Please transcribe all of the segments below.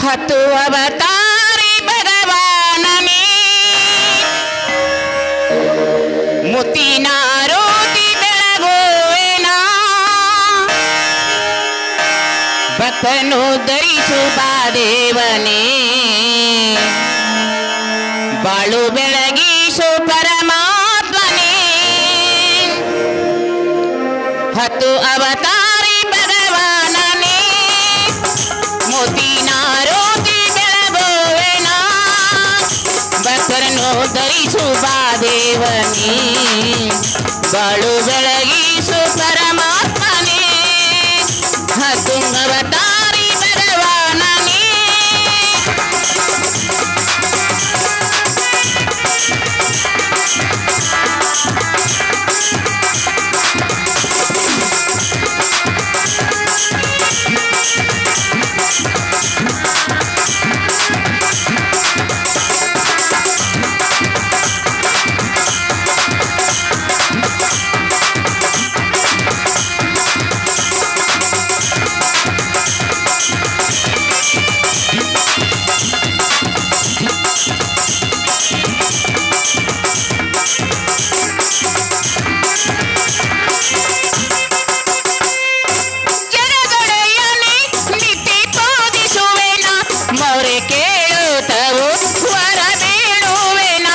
ಹತ್ತು ಅವತಾರಿ ಭಗವಾನನೇ ಮುತ್ತಿನ ರೋತಿ ಬೆಳಗುವೆನ ಭಕ್ತನು ಧರಿಸು ದೇವನೇ ಬಾಳು ಬೆಳಗಿಸು ಪರಮಾತ್ಮನೇ ಹತ್ತು ಅವತಾರಿ ಭಗವಾನನೇ ಮೋತಿನ ರೋತಿ ಬೆಳಗುವೆನ ಭಕ್ತರನ್ನು ಧರಿಸುವ ದೇವನೇ ಬಾಳು ಬೆಳಗಿಸು ಪರಮಾತ್ಮನೇ ಹತ್ತು ಅವತಾರಿ ಭಗವಾನನೇ ಜಗದೊಡೆಯನೇ ನಿತ್ಯ ಪೂಜಿಸುವೆನ ಮೊರೆ ಕೇಳುತ್ತವು ವರ ಬೀಳುವೆನ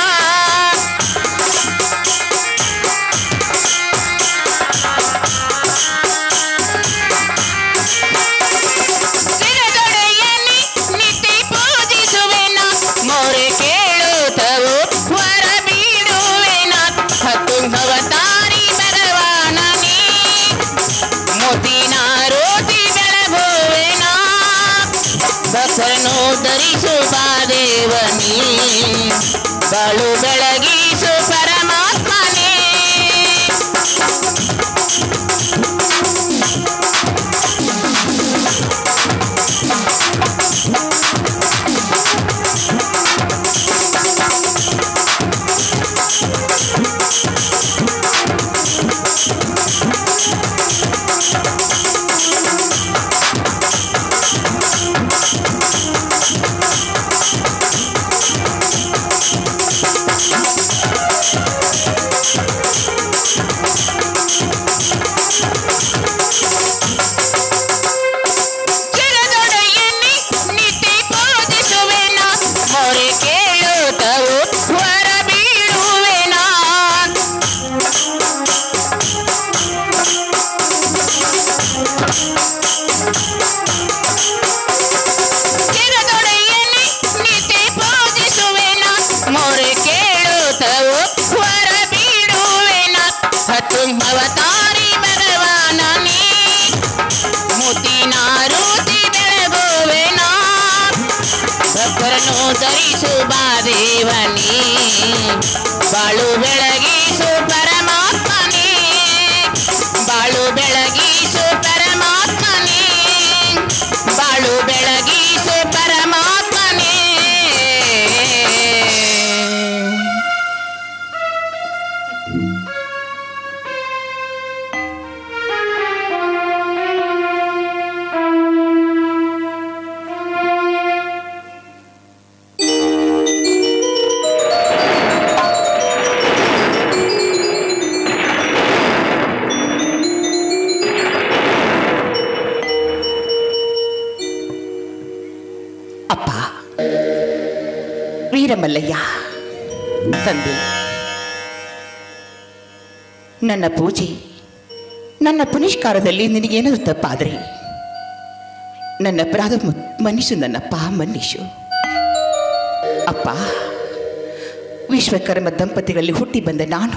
ಜಗದೊಡೆಯನೇ ನಿತ್ಯ ಪೂಜಿಸುವೆನ ಮೊರೆ ಕೇಳುತ್ತವು ವರ ಬೀಳುವೆನ ಹತ್ತು ಅವತಾರಿ ಭಗವಾನನೇ ಮೋತಿನ ರೋತಿ ಬೆಳಗುವೆನ ಭಕ್ತರನ್ನು ಧರಿಸುವ ದೇವನೇ ಬಾಳು ಬೆಳಗಿಸು ಪರಮಾತ್ಮನೇ ಚಿರದೊಡೆಯನ್ನೇ ನಿತ್ಯ ಪೂಜಿಸುವೆನ ಮೊರೆ ಕೇಳುತ್ತವು ವರ ಬೀಳುವೆನ ಚಿರದೊಡೆಯನ್ನೇ ನಿತ್ಯ ಪೂಜಿಸುವೆನ ಮೊರೆ ಕೇಳುತ್ತವು ವರ ಬೀಳುವೆನ ಹತ್ತು ಅವತಾರಿ ಭಗವಾನನೇ ಮುತ್ತಿನ ರುಚಿ ಬೆಳಗುವೆನ ಭಕ್ತರನ್ನು ಧರಿಸುವ ದೇವನೇ ಬಾಳು ಬೆಳಗಿಸು ಪರಮಾತ್ಮನೇ ಬಾಳು ಬೆಳಗಿಸು ಪರಮಾತ್ಮನೇ ಬಾಳು ಬೆಳಗಿಸು ಪರಮಾತ್ಮನೇ ಅಪ್ಪ ವೀರಮಲ್ಲಯ್ಯ ತಂದೆ ನನ್ನ ಪೂಜೆ ನನ್ನ ಪುನಷ್ಕಾರದಲ್ಲಿ ನಿನಗೇನಾದರೂ ತಪ್ಪಾದರೆ ನನ್ನ ಅಪರಾಧ ಮ- ಮನ್ನಿಸು ನನ್ನಪ್ಪ ಮನ್ನಿಸು ಅಪ್ಪ ವಿಶ್ವಕರ್ಮ ದಂಪತಿಗಳಲ್ಲಿ ಹುಟ್ಟಿ ಬಂದ ನಾನು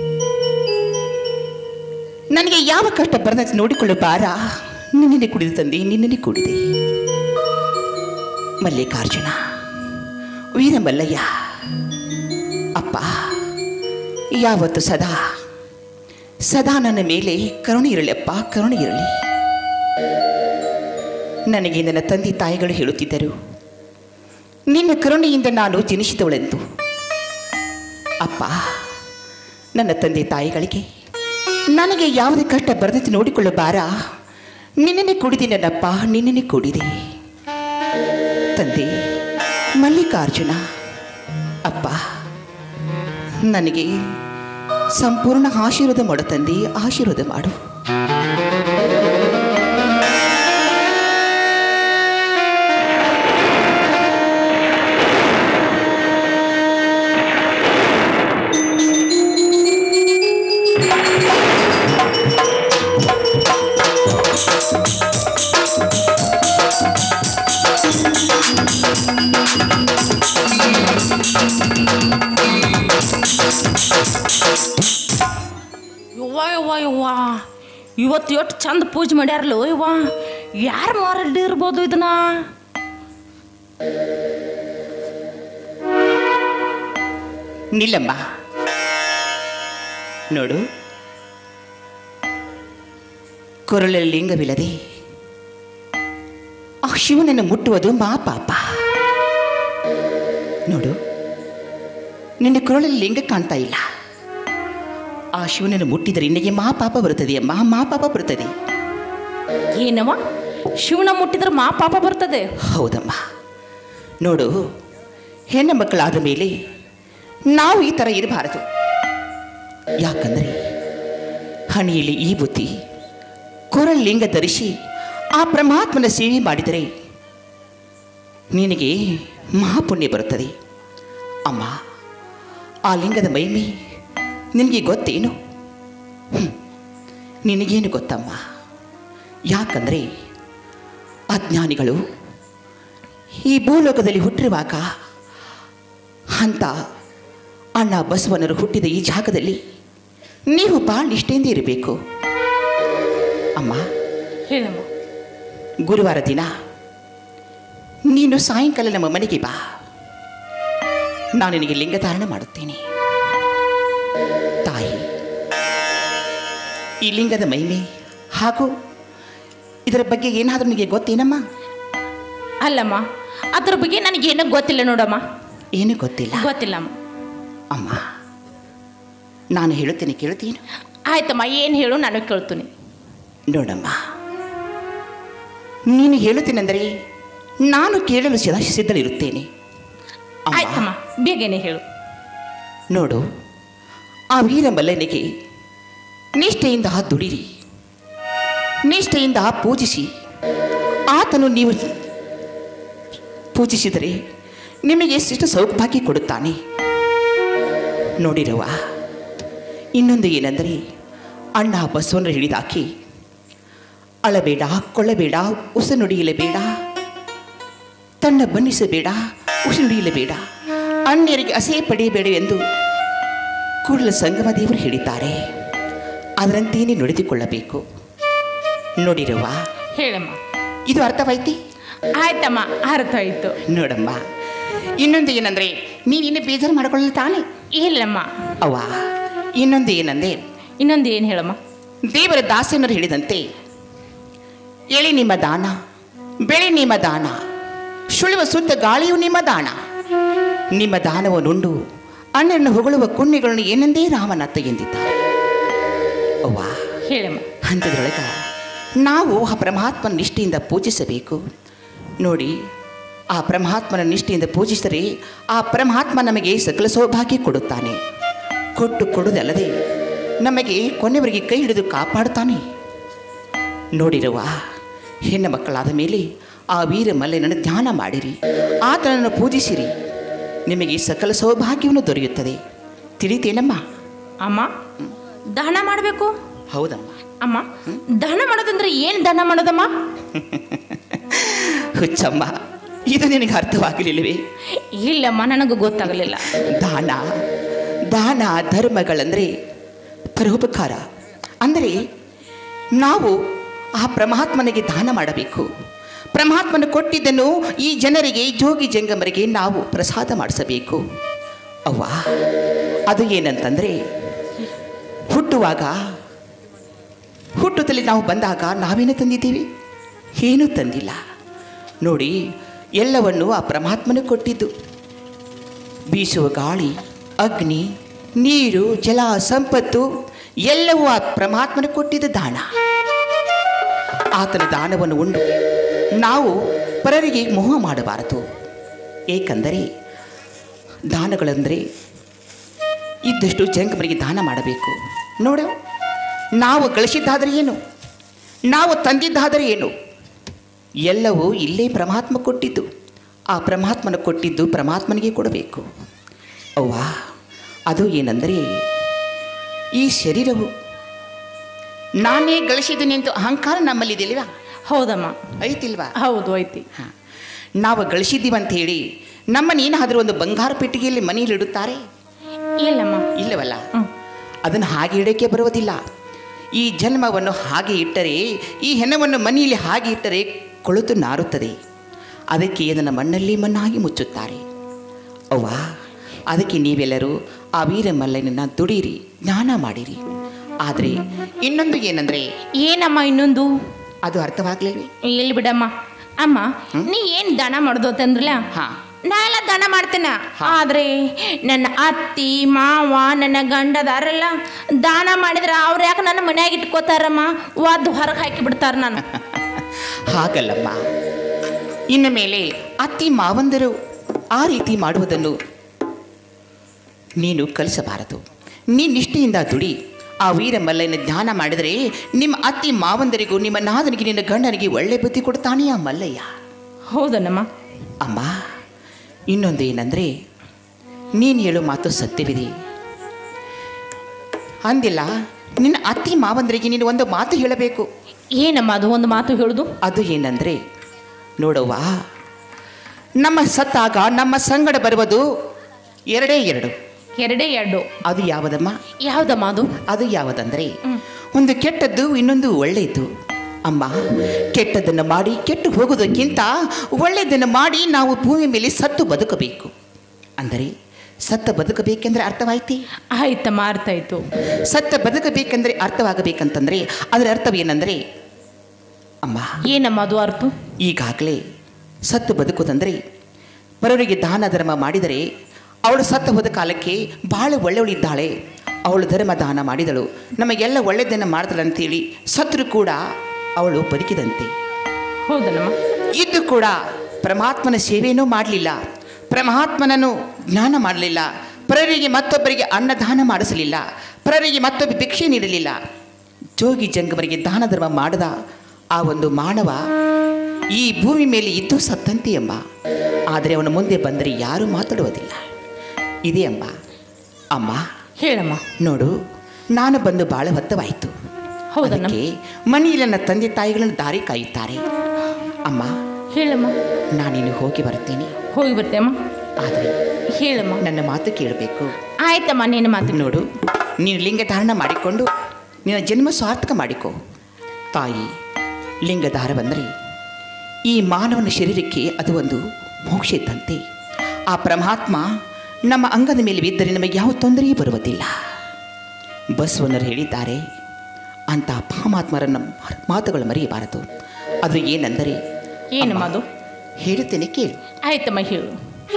ನನಗೆ ಯಾವ ಕಷ್ಟ ಬರದಂತೆ ನೋಡಿಕೊಳ್ಳೋ ಭಾರ ನಿನ್ನೆ ಕುಡಿದು ತಂದೆ ನಿನ್ನೆ ಕುಡಿದೆ ಮಲ್ಲಿಕಾರ್ಜುನ ವೀರಮಲ್ಲಯ್ಯ ಅಪ್ಪ ಯಾವತ್ತು ಸದಾ ಸದಾ ನನ್ನ ಮೇಲೆ ಕರುಣೆ ಇರಲಪ್ಪ ಕರುಣೆ ಇರಲಿ ನನಗೆ ನನ್ನ ತಂದೆ ತಾಯಿಗಳು ಹೇಳುತ್ತಿದ್ದರು ನಿನ್ನ ಕರುಣೆಯಿಂದ ನಾನು ಜನಿಸಿದವಳೆಂದು ಅಪ್ಪ ನನ್ನ ತಂದೆ ತಾಯಿಗಳಿಗೆ ನನಗೆ ಯಾವುದೇ ಕಷ್ಟ ಬರದಂತೆ ನೋಡಿಕೊಳ್ಳೋ ಭಾರ ನಿನ್ನೆ ಕುಡಿದೆ ನನ್ನಪ್ಪ ನಿನ್ನೆ ಕುಡಿದೆ ತಂದೆ ಮಲ್ಲಿಕಾರ್ಜುನ ಅಪ್ಪ ನನಗೆ ಸಂಪೂರ್ಣ ಆಶೀರ್ವಾದ ಮಾಡು ತಂದೆ ಆಶೀರ್ವಾದ ಮಾಡು ಯವ್ವ ಯವ್ವ ಯವ್ವ ಇವತ್ತು ಎಷ್ಟು ಚಂದ ಪೂಜೆ ಮಾಡ್ಯಾರಲ್ಲ ಯವ್ವ ಯಾರು ಮಾರಡ್ಡಿ ಇರ್ಬೋದು ಇದನ್ನ ನಿಲ್ಲಮ್ಮ ನೋಡು ಕೊರಳಲ್ಲಿ ಲಿಂಗವಿಲ್ಲದೆ ಆ ಶಿವನನ್ನು ಮುಟ್ಟುವುದು ಮಾ ಪಾಪ ನೋಡು ನಿನ್ನ ಕೊರಳಲ್ಲಿ ಲಿಂಗ ಕಾಣ್ತಾ ಇಲ್ಲ ಆ ಶಿವನನ್ನು ಮುಟ್ಟಿದರೆ ನಿನಗೆ ಮಾ ಪಾಪ ಬರುತ್ತದೆ ಅಮ್ಮ ಮಾ ಪಾಪ ಬರುತ್ತದೆ ಏನವ ಶಿವನ ಮುಟ್ಟಿದ್ರೆ ಮಾ ಪಾಪ ಬರ್ತದೆ ಹೌದಮ್ಮ ನೋಡು ಹೆಣ್ಣು ಮಕ್ಕಳಾದ ಮೇಲೆ ನಾವು ಈ ಥರ ಇರಬಾರದು ಯಾಕಂದರೆ ಹಣಿಯಲ್ಲಿ ಈ ಬುದ್ಧಿ ಕೊರಳಿಂಗ ಧರಿಸಿ ಆ ಪರಮಾತ್ಮನ ಸೇವೆ ಮಾಡಿದರೆ ನಿನಗೆ ಮಹಾಪುಣ್ಯ ಬರುತ್ತದೆ ಅಮ್ಮ ಆ ಲಿಂಗದ ಮಹಿಮೆ ನಿನಗೆ ಗೊತ್ತೇನು ಹ್ಮ್. ನಿನಗೇನು ಗೊತ್ತಮ್ಮ ಯಾಕಂದರೆ ಅಜ್ಞಾನಿಗಳು ಈ ಭೂಲೋಕದಲ್ಲಿ ಹುಟ್ಟಿರುವಾಗ ಅಂತ ಅಣ್ಣ ಬಸವನರು ಹುಟ್ಟಿದ ಈ ಜಾಗದಲ್ಲಿ ನೀವು ಭಾಳ ನಿಷ್ಠೆಯಿಂದ ಇರಬೇಕು ಅಮ್ಮ ಹೇಳಮ್ಮ ಗುರುವಾರ ದಿನ ನೀನು ಸಾಯಂಕಾಲ ನಮ್ಮ ಮನೆಗೆ ಬಾ ನಾನು ನಿನಗೆ ಲಿಂಗಧಾರಣ ಮಾಡುತ್ತೇನೆ ತಾಯಿ ಈ ಲಿಂಗದ ಮಹಿಮೆ ಹಾಗೂ ಇದರ ಬಗ್ಗೆ ಏನಾದರೂ ನಿನಗೆ ಗೊತ್ತೇನಮ್ಮ ಅಲ್ಲಮ್ಮ ಅದ್ರ ಬಗ್ಗೆ ನನಗೇನು ಗೊತ್ತಿಲ್ಲ ನೋಡಮ್ಮ ಏನು ಗೊತ್ತಿಲ್ಲ ಗೊತ್ತಿಲ್ಲಮ್ಮ ಅಮ್ಮ ನಾನು ಹೇಳುತ್ತೇನೆ ಕೇಳ್ತೀನಿ ಆಯ್ತಮ್ಮ ಏನು ಹೇಳು ನಾನು ಕೇಳ್ತೀನಿ ನೋಡಮ್ಮ ನೀನು ಹೇಳುತ್ತೀನೆಂದರೆ ನಾನು ಕೇಳಲು ಸದಾ ಸಿದ್ಧಳಿರುತ್ತೇನೆ ಅಮ್ಮ, ಆಯ್ತಮ್ಮ ಬೇಗನೆ ಹೇಳು ನೋಡು ಆ ವೀರಮಲ್ಲನಿಗೆ ನಿಷ್ಠೆಯಿಂದ ದುಡಿರಿ ನಿಷ್ಠೆಯಿಂದ ಪೂಜಿಸಿ ಆತನು ನೀವು ಪೂಜಿಸಿದರೆ ನಿಮಗೆ ಎಷ್ಟು ಸೌಭಾಗ್ಯ ಕೊಡುತ್ತಾನೆ ನೋಡಿರುವ ಇನ್ನೊಂದು ಏನೆಂದರೆ ಅಣ್ಣ ಬಸವನ ಹಿಡಿದಾಕಿ ಅಳಬೇಡ ಕೊಳ್ಳಬೇಡ ಉಸ ನುಡಿಯಲೇಬೇಡ ತನ್ನ ಬಣ್ಣಿಸಬೇಡ ಉಸಿ ನುಡಿಯಲೇಬೇಡ ಅನ್ಯರಿಗೆ ಅಸಹ್ಯ ಪಡೆಯಬೇಡ ಎಂದು ಕೂಡಲ ಸಂಗಮ ದೇವರು ಹೇಳಿದ್ದಾರೆ ಅದರಂತೆಯೇ ನಡೆದುಕೊಳ್ಳಬೇಕು ನೋಡಿರುವ ಹೇಳಮ್ಮ ಇದು ಅರ್ಥವಾಯ್ತಿ ಆಯ್ತಮ್ಮ ಅರ್ಥ ಆಯ್ತು ನೋಡಮ್ಮ ಇನ್ನೊಂದು ಏನಂದ್ರೆ ನೀನಿನ್ನು ಬೇಜಾರು ಮಾಡಿಕೊಳ್ಳಲು ತಾನೆ ಇಲ್ಲಮ್ಮ ಅವ್ವ ಇನ್ನೊಂದು ಏನಂದ್ರೆ ಇನ್ನೊಂದು ಏನು ಹೇಳಮ್ಮ ದೇವರ ದಾಸನರು ಹೇಳಿದಂತೆ ಎಳೆ ನಿಮ್ಮ ದಾನ ಬೆಳೆ ನಿಮ್ಮ ದಾನ ಸುಳಿವ ಸುತ್ತ ಗಾಳಿಯು ನಿಮ್ಮ ದಾನ ನಿಮ್ಮ ದಾನವನ್ನುಂಡು ಅಣ್ಣರನ್ನು ಹೊಗಳುವ ಕುಣ್ಣಿಗಳನ್ನು ಏನೆಂದೇ ರಾಮನಾಥ ಎಂದಿದ್ದಾರೆ ಅವ್ವ ಹೇಳಮ್ಮ ಹಂತದೊಳಗ ನಾವು ಆ ಪರಮಾತ್ಮನ ನಿಷ್ಠೆಯಿಂದ ಪೂಜಿಸಬೇಕು ನೋಡಿ ಆ ಪರಮಾತ್ಮನ ನಿಷ್ಠೆಯಿಂದ ಪೂಜಿಸಿದರೆ ಆ ಪರಮಾತ್ಮ ನಮಗೆ ಸಕಲ ಸೌಭಾಗ್ಯ ಕೊಡುತ್ತಾನೆ ಕೊಟ್ಟು ಕೊಡುವುದಲ್ಲದೆ ನಮಗೆ ಕೊನೆವರೆಗೆ ಕೈ ಹಿಡಿದು ಕಾಪಾಡುತ್ತಾನೆ ನೋಡಿರುವ ಹೆಣ್ಣು ಮಕ್ಕಳಾದ ಮೇಲೆ ಆ ವೀರ ಮಲ್ಲನನ್ನು ಧ್ಯಾನ ಮಾಡಿರಿ ಆತನನ್ನು ಪೂಜಿಸಿರಿ ನಿಮಗೆ ಸಕಲ ಸೌಭಾಗ್ಯವನ್ನು ದೊರೆಯುತ್ತದೆ ತಿಳಿತೇನಮ್ಮ ಅಮ್ಮ ದಹನ ಮಾಡಬೇಕು ಹೌದಮ್ಮ ಅಮ್ಮ ದಹನ ಮಾಡೋದಂದ್ರೆ ಏನು ದಹನ ಮಾಡೋದಮ್ಮ ಹುಚ್ಚಮ್ಮ ಇದು ನಿನಗೆ ಅರ್ಥವಾಗಲಿಲ್ಲವೇ ಇಲ್ಲಮ್ಮ ನನಗೆ ಗೊತ್ತಾಗಲಿಲ್ಲ ದಾನ ದಾನ ಧರ್ಮಗಳಂದರೆ ಪರೋಪಕಾರ ಅಂದರೆ ನಾವು ಆ ಪರಮಾತ್ಮನಿಗೆ ದಾನ ಮಾಡಬೇಕು ಪರಮಾತ್ಮನ ಕೊಟ್ಟಿದ್ದನ್ನು ಈ ಜನರಿಗೆ ಜೋಗಿ ಜಂಗಮರಿಗೆ ನಾವು ಪ್ರಸಾದ ಮಾಡಿಸಬೇಕು ಅವ್ವ ಅದು ಏನಂತಂದರೆ ಹುಟ್ಟುವಾಗ ಹುಟ್ಟುತ್ತಲೇ ನಾವು ಬಂದಾಗ ನಾವೇನು ತಂದಿದ್ದೀವಿ ಏನೂ ತಂದಿಲ್ಲ ನೋಡಿ ಎಲ್ಲವನ್ನು ಆ ಪರಮಾತ್ಮನ ಕೊಟ್ಟಿದ್ದು ಬೀಸುವ ಗಾಳಿ ಅಗ್ನಿ ನೀರು ಜಲ ಸಂಪತ್ತು ಎಲ್ಲವೂ ಆ ಪರಮಾತ್ಮನ ಕೊಟ್ಟಿದ್ದ ದಾನ ಆತನ ದಾನವನ್ನು ಉಂಡು ನಾವು ಪರರಿಗೆ ಮೋಹ ಮಾಡಬಾರದು ಏಕೆಂದರೆ ದಾನಗಳೆಂದರೆ ಇದ್ದಷ್ಟು ಜಂಕಮರಿಗೆ ದಾನ ಮಾಡಬೇಕು ನೋಡು ನಾವು ಗಳಿಸಿದ್ದಾದರೆ ಏನು ನಾವು ತಂದಿದ್ದಾದರೆ ಏನು ಎಲ್ಲವೂ ಇಲ್ಲೇ ಪರಮಾತ್ಮ ಕೊಟ್ಟಿದ್ದು ಆ ಪರಮಾತ್ಮನ ಕೊಟ್ಟಿದ್ದು ಪರಮಾತ್ಮನಿಗೆ ಕೊಡಬೇಕು ಅವ್ವ ಅದು ಏನೆಂದರೆ ಈ ಶರೀರವು ನಾನೇ ಗಳಿಸಿದ್ದೇನೆಂದು ಅಹಂಕಾರ ನಮ್ಮಲ್ಲಿದೆಯಲ್ವಾ ಹೌದಮ್ಮ ಐತಿಲ್ವಾ ಹೌದು ಐತಿ ಹಾಂ ನಾವು ಗಳಿಸಿದ್ದೀವಂಥೇಳಿ ನಮ್ಮನ್ನೇನಾದರೂ ಒಂದು ಬಂಗಾರ ಪೆಟ್ಟಿಗೆಯಲ್ಲಿ ಮನೆಯಲ್ಲಿ ಇಡುತ್ತಾರೆ ಇಲ್ಲಮ್ಮ ಇಲ್ಲವಲ್ಲ ಹ್ಮ್. ಅದನ್ನು ಹಾಗೆ ಇಡೋಕ್ಕೆ ಬರುವುದಿಲ್ಲ ಈ ಜನ್ಮವನ್ನು ಹಾಗೆ ಇಟ್ಟರೆ ಈ ಹೆಣವನ್ನು ಮನೆಯಲ್ಲಿ ಹಾಗೆ ಇಟ್ಟರೆ ಕೊಳುತು ನಾರುತ್ತದೆ ಅದಕ್ಕೆ ಅದನ್ನು ಮಣ್ಣಲ್ಲಿ ಮಣ್ಣಾಗಿ ಮುಚ್ಚುತ್ತಾರೆ ಅವ್ವ ಅದಕ್ಕೆ ನೀವೆಲ್ಲರೂ ಆ ವೀರಮಲ್ಲನನ್ನು ದುಡೀರಿ ಜ್ಞಾನ ಮಾಡಿರಿ ಆದರೆ ಇನ್ನೊಂದು ಏನಂದರೆ ಏನಮ್ಮ ಇನ್ನೊಂದು ಅದು ಅರ್ಥವಾಗಲಿಲ್ವೇ ಎಲ್ಲಿ ಬಿಡಮ್ಮ ಅಮ್ಮ ನೀ ಏನು ದಾನ ಮಾಡೋದು ಅಂತಂದ್ರಲ್ಲ ಹಾಂ ನಾ ಎಲ್ಲ ದಾನ ಮಾಡ್ತೇನೆ ಹಾ. ಆದ್ರೆ ನನ್ನ ಅತ್ತಿ ಮಾವ ನನ್ನ ಗಂಡದಾರೆಲ್ಲ ದಾನ ಮಾಡಿದ್ರೆ ಅವ್ರು ಯಾಕೆ ನನ್ನ ಮನ್ಯಾಗ ಇಟ್ಕೋತಾರಮ್ಮ ಒದ್ದು ಹೊರಗೆ ಹಾಕಿ ಬಿಡ್ತಾರ ನಾನು ಹಾಗಲ್ಲಮ್ಮ ಇನ್ನು ಮೇಲೆ ಅತ್ತಿ ಮಾವಂದರು ಆ ರೀತಿ ಮಾಡುವುದನ್ನು ನೀನು ಕಲಿಸಬಾರದು ನೀ ನಿಷ್ಠೆಯಿಂದ ದುಡಿ ಆ ವೀರಮಲ್ಲನ ಧ್ಯಾನ ಮಾಡಿದರೆ ನಿಮ್ಮ ಅತ್ತಿ ಮಾವಂದರಿಗೂ ನಿಮ್ಮ ನಾದನಿಗೆ ನಿನ್ನ ಗಂಡನಿಗೆ ಒಳ್ಳೆ ಬುದ್ಧಿ ಕೊಡ್ತಾನೆ ಆ ಮಲ್ಲಯ್ಯ ಹೌದನಮ್ಮ ಅಮ್ಮ ಇನ್ನೊಂದು ಏನಂದರೆ ನೀನು ಹೇಳೋ ಮಾತು ಸತ್ಯವಿದೆ ಅಂದಿಲ್ಲ ನಿನ್ನ ಅತ್ತಿ ಮಾವಂದರಿಗೆ ನೀನು ಒಂದು ಮಾತು ಹೇಳಬೇಕು ಏನಮ್ಮ ಅದು ಒಂದು ಮಾತು ಹೇಳುದು ಅದು ಏನಂದರೆ ನೋಡವ್ವ ನಮ್ಮ ಸತ್ತಾಗ ನಮ್ಮ ಸಂಗಡ ಬರುವುದು ಎರಡೇ ಎರಡು ಎರಡೇ ಎರಡು ಅದು ಯಾವುದಮ್ಮ ಯಾವ್ದಮ್ಮ ಅದು ಅದು ಯಾವುದಂದರೆ ಒಂದು ಕೆಟ್ಟದ್ದು ಇನ್ನೊಂದು ಒಳ್ಳೆಯದು ಅಮ್ಮ ಕೆಟ್ಟದ್ದನ್ನು ಮಾಡಿ ಕೆಟ್ಟು ಹೋಗೋದಕ್ಕಿಂತ ಒಳ್ಳೆಯದನ್ನು ಮಾಡಿ ನಾವು ಭೂಮಿ ಮೇಲೆ ಸತ್ತು ಬದುಕಬೇಕು ಅಂದರೆ ಸತ್ತ ಬದುಕಬೇಕೆಂದರೆ ಅರ್ಥವಾಯ್ತಿ ಆಯ್ತಮ್ಮ ಅರ್ಥ ಆಯ್ತು ಸತ್ತ ಬದುಕಬೇಕೆಂದರೆ ಅರ್ಥವಾಗಬೇಕಂತಂದರೆ ಅದರ ಅರ್ಥವೇನೆಂದರೆ ಅಮ್ಮ ಏನಮ್ಮ ಅದು ಅರ್ಥ ಈಗಾಗಲೇ ಸತ್ತು ಬದುಕುವುದಂದರೆ ಪರರಿಗೆ ದಾನ ಧರ್ಮ ಮಾಡಿದರೆ ಅವಳು ಸತ್ತ ಹೋದ ಕಾಲಕ್ಕೆ ಭಾಳ ಒಳ್ಳೆಯವಳಿದ್ದಾಳೆ ಅವಳು ಧರ್ಮ ದಾನ ಮಾಡಿದಳು ನಮಗೆಲ್ಲ ಒಳ್ಳೆಯದನ್ನು ಮಾಡಿದಳು ಅಂತೇಳಿ ಸತ್ರು ಕೂಡ ಅವಳು ಬದುಕಿದಂತೆ ಹೌದನಮ್ಮ ಇದ್ದು ಕೂಡ ಪರಮಾತ್ಮನ ಸೇವೆಯೂ ಮಾಡಲಿಲ್ಲ ಪರಮಾತ್ಮನನ್ನು ಜ್ಞಾನ ಮಾಡಲಿಲ್ಲ ಪರರಿಗೆ ಮತ್ತೊಬ್ಬರಿಗೆ ಅನ್ನದಾನ ಮಾಡಿಸಲಿಲ್ಲ ಪರರಿಗೆ ಮತ್ತೊಬ್ಬ ಭಿಕ್ಷೆ ನೀಡಲಿಲ್ಲ ಜೋಗಿ ಜಂಗಮರಿಗೆ ದಾನ ಧರ್ಮ ಮಾಡದ ಆ ಒಂದು ಮಾನವ ಈ ಭೂಮಿ ಮೇಲೆ ಇದ್ದು ಸತ್ತಂತೆ ಎಂಬ ಆದರೆ ಅವನ ಮುಂದೆ ಬಂದರೆ ಯಾರೂ ಮಾತಾಡುವುದಿಲ್ಲ ಇದೇ ಎಂಬ ಅಮ್ಮ ಹೇಳಮ್ಮ ನೋಡು ನಾನು ಬಂದು ಭಾಳ ಹೊತ್ತವಾಯಿತು ಹೌದಣ್ಣ. ಅದಕ್ಕೆ ಮನೆಯಲ್ಲಿ ನನ್ನ ತಂದೆ ತಾಯಿಗಳನ್ನು ದಾರಿ ಕಾಯುತ್ತಾರೆ ಅಮ್ಮ ಹೇಳಮ್ಮ ನಾನಿನ್ನು ಹೋಗಿ ಬರ್ತೇನೆ ಹೋಗಿ ಬರ್ತೇಮ್ಮ ಆದರೆ ಹೇಳಮ್ಮ ನನ್ನ ಮಾತು ಕೇಳಬೇಕು ಆಯ್ತಮ್ಮ ನಿನ್ನ ಮಾತು ನೋಡು ನೀನು ಲಿಂಗ ಧಾರಣ ಮಾಡಿಕೊಂಡು ನಿನ್ನ ಜನ್ಮ ಸಾರ್ಥಕ ಮಾಡಿಕೊ ತಾಯಿ ಲಿಂಗಧಾರ ಬಂದರೆ ಈ ಮಾನವನ ಶರೀರಕ್ಕೆ ಅದು ಒಂದು ಮೋಕ್ಷ ಇದ್ದಂತೆ ಆ ಪರಮಾತ್ಮ ನಮ್ಮ ಅಂಗದ ಮೇಲೆ ಬಿದ್ದರೆ ನಮಗೆ ಯಾವ ತೊಂದರೆಯೂ ಬರುವುದಿಲ್ಲ ಬಸವಣ್ಣರು ಹೇಳಿದ್ದಾರೆ ಅಂತ ಪರಮಾತ್ಮರನ್ನ ಮಾತುಗಳು ಮರೆಯಬಾರದು ಅದು ಏನೆಂದರೆ ಏನಮ್ಮ ಅದು ಹೇಳುತ್ತೇನೆ ಕೇಳು ಆಯ್ತಮ್ಮ ಹೇಳು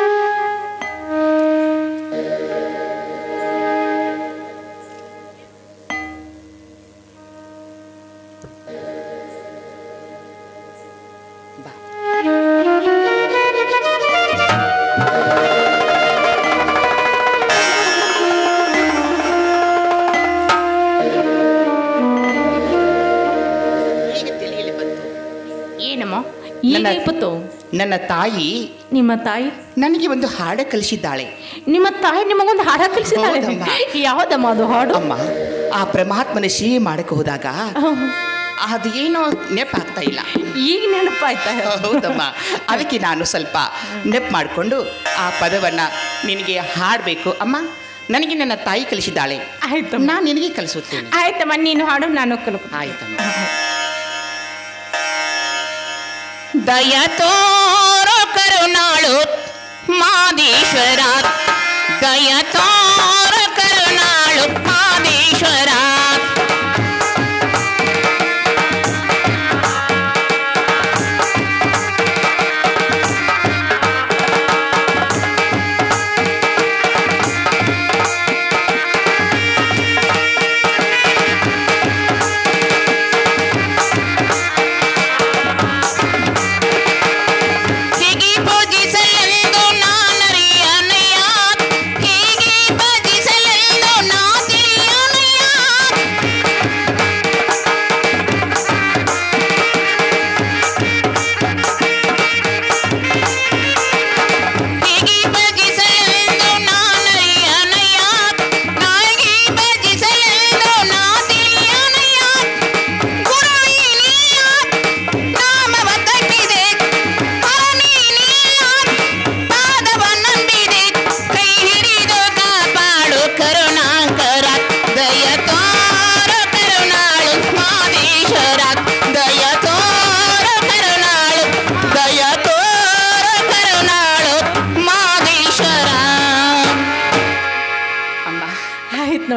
ಬಾ ಈಗ ತಿಳಿಯಲಿ ಬಂತು ಏನಮ್ಮ ಈಗ ನನ್ನ- ಇಪ್ಪತ್ತು ನನ್ನ ತಾಯಿ ನಿಮ್ಮ ತಾಯಿ ನನಗೆ ಒಂದು ಹಾಡ ಕಲಿಸಿದ್ದಾಳೆ ನಿಮ್ಮ ತಾಯಿ ನಿಮಗೊಂದು ಹಾಡ ಕಲಿಸಿದ್ದಾಳೆ ಹೌದಮ್ಮ. ಯಾವ್ದಮ್ಮ ಅದು ಹಾಡು ಅಮ್ಮ ಆ ಪರಮಾತ್ಮನ ಸೇವೆ ಮಾಡಕ್ಕೆ ಹೋದಾಗ ಹ್ಮ್. ಅದು ಏನೋ ನೆನಪಾಗ್ತಾ ಇಲ್ಲ ಈಗ ನೆನಪಾಯ್ತಾ ಹೌದಮ್ಮ ಅದಕ್ಕೆ ನಾನು ಸ್ವಲ್ಪ ನೆಪ್ ಮಾಡಿಕೊಂಡು ಆ ಪದವನ್ನು ನಿನಗೆ ಹಾಡಬೇಕು ಅಮ್ಮ ನನಗೆ ನನ್ನ ತಾಯಿ ಕಲಿಸಿದ್ದಾಳೆ ಆಯ್ತಮ್ಮ ನಾನು ನಿನಗೆ ಕಲಿಸುತ್ತೇನೆ ಆಯ್ತಮ್ಮ ನೀನು ಹಾಡು ನಾನು ಕಲ್ ಆಯ್ತಮ್ಮ ದಯ ತೋರೋ ಕರುಣಾಳು ಮಾದೇಶ್ವರ ದಯ ತೋರ ಕರುಣಾಳು ಮಾದೇಶ್ವರ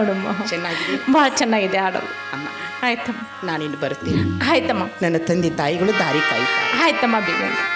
ನೋಡಮ್ಮ ಚೆನ್ನಾಗಿದೆ ಭಾಳ ಚೆನ್ನಾಗಿದೆ ಹಾಡೋದು ಅಮ್ಮ ಆಯ್ತಮ್ಮ ನಾನಿನ್ನು ಬರ್ತೀನಿ ಆಯ್ತಮ್ಮ ನನ್ನ ತಂದೆ ತಾಯಿಗಳು ದಾರಿ ಕಾಯ್ತಾರೆ ಆಯ್ತಮ್ಮ ಬೇಗ